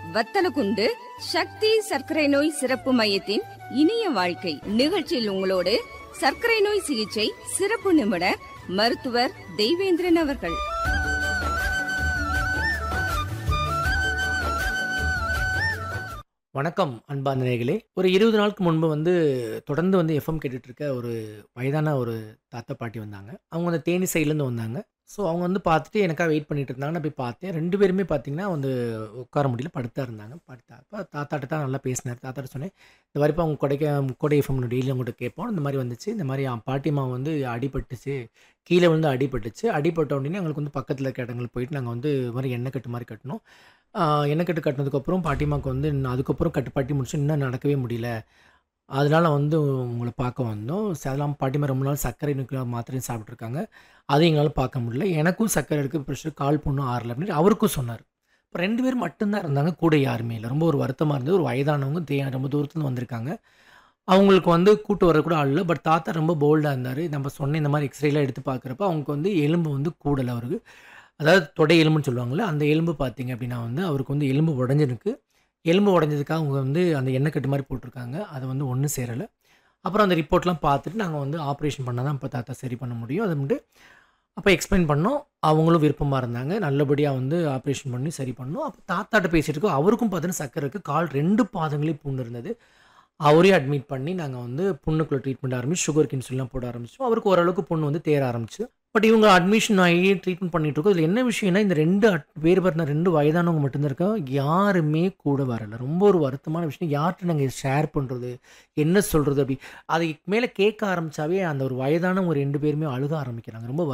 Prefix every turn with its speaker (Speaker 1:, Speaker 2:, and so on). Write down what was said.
Speaker 1: வத்தலகுண்டு சக்தி சர்க்கரை நோய் சிறப்பு மையத்தின் இனிய வாழ்க்கை நிகழ்ச்சியில் உங்களோடு சர்க்கரை நோய் சிகிச்சை சிறப்பு நிபுணர் மருத்துவர் தெய்வேந்திரன் அவர்கள்
Speaker 2: வணக்கம் அன்பார்ந்த நேயர்களே ஒரு இருபது நாளுக்கு முன்பு வந்து தொடர்ந்து வந்து எஃப்எம் கேட்டுட்டு இருக்க ஒரு வயதான ஒரு தாத்தா பாட்டி வந்தாங்க அவங்க வந்து தேனி சைட்லேருந்து வந்தாங்க ஸோ அவங்க வந்து பார்த்துட்டு எனக்காக வெயிட் பண்ணிட்டு இருந்தாங்க நான் போய் பார்த்தேன் ரெண்டு பேருமே பார்த்தீங்கன்னா வந்து உட்கார முடியல படுத்தா இருந்தாங்க படுத்தா அப்போ தாத்தாட்ட தான் நல்லா பேசினார் தாத்தாட்ட சொன்னேன் இந்த மாதிரி இப்போ அவங்க கொடைக்க கொடை எஃப்எம் டெய்லி அவங்கள்ட்ட கேட்போம் இந்த மாதிரி வந்துச்சு இந்த மாதிரி அவன் பாட்டிமா வந்து அடிபட்டுச்சு கீழே விழுந்து அடிபட்டுச்சு அடிபட்ட உடனே எங்களுக்கு வந்து பக்கத்தில் இருக்க இடங்களுக்கு போயிட்டு நாங்கள் வந்து இது மாதிரி எண்ணெய் கட்டு மாதிரி கட்டினோம் ஆஹ் எண்ணெய் கட்டு கட்டினதுக்கப்புறம் பாட்டிமாவுக்கு வந்து இன்னும் அதுக்கப்புறம் கட்டு பாட்டி முடிச்சு இன்னும் நடக்கவே முடியல அதனால வந்து உங்களை பார்க்க வந்தோம் ச- அதெல்லாம் பாட்டிமா ரொம்ப நாள் சர்க்கரை நோக்கில் மாத்திரையும் சாப்பிட்ருக்காங்க அதை எங்களால் பார்க்க முடியல எனக்கும் சர்க்கரை இருக்குது ப்ரெஷர் கால் புண்ணும் ஆறல அப்படின்னு அவருக்கும் சொன்னார் இப்போ ரெண்டு பேர் மட்டும்தான் இருந்தாங்க கூட யாருமே இல்லை ரொம்ப ஒரு வருத்தமாக இருந்தது ஒரு வயதானவங்க தே ரொம்ப தூரத்துலேருந்து வந்திருக்காங்க அவங்களுக்கு வந்து கூட்டு வர கூட ஆள் இல்லை பட் தாத்தா ரொம்ப போல்டாக இருந்தார் நம்ம சொன்ன இந்த மாதிரி எக்ஸ்ரேலாம் எடுத்து பார்க்குறப்ப அவங்களுக்கு வந்து எலும்பு வந்து கூடலை அவருக்கு அதாவது தொடை எலும்புன்னு சொல்லுவாங்கள்ல அந்த எலும்பு பார்த்தீங்க அப்படின்னா வந்து அவருக்கு வந்து எலும்பு உடஞ்சிருக்கு எலும்பு உடஞ்சதுக்காக அவங்க வந்து அந்த எண்ணெய் கட்டு மாதிரி போட்டிருக்காங்க அதை வந்து ஒன்றும் சேரலை அப்புறம் அந்த ரிப்போர்ட்லாம் பார்த்துட்டு நாங்கள் வந்து ஆப்ரேஷன் பண்ணால் தான் இப்போ தாத்தா சரி பண்ண முடியும் அது வந்து அப்போ எக்ஸ்பிளைன் பண்ணோம் அவங்களும் விருப்பமாக இருந்தாங்க நல்லபடியாக வந்து ஆப்ரேஷன் பண்ணி சரி பண்ணோம் அப்போ தாத்தாட்ட பேசிட்டு இருக்கோம் அவருக்கும் பார்த்தீங்கன்னா சக்கரை இருக்குது கால் ரெண்டு பாதங்களையும் புண்ணு இருந்தது அவரே அட்மிட் பண்ணி நாங்கள் வந்து புண்ணுக்குள்ள ட்ரீட்மெண்ட் ஆரம்பிச்சு சுகர் இன்சுலின்லாம் போட ஆரம்பிச்சோம் அவருக்கு ஓரளவுக்கு புண்ணு வந்து தேர ஆரம்பிச்சு பட் இவங்க அட்மிஷன் ஆகி ட்ரீட்மெண்ட் பண்ணிட்டு இருக்கோம் இதில் என்ன விஷயம்னா இந்த ரெண்டு அட்- பேர் பார்த்தினா ரெண்டு வயதானவங்க மட்டும்தான் இருக்காங்க யாருமே கூட வரல ரொம்ப ஒரு வருத்தமான விஷயம் யார்கிட்ட நாங்கள் ஷேர் பண்ணுறது என்ன சொல்கிறது அப்படி அதுக்கு மேலே கேட்க ஆரம்பிச்சாவே அந்த ஒரு வயதான ஒரு ரெண்டு பேருமே அழுக ஆரம்பிக்கிறாங்க ரொம்ப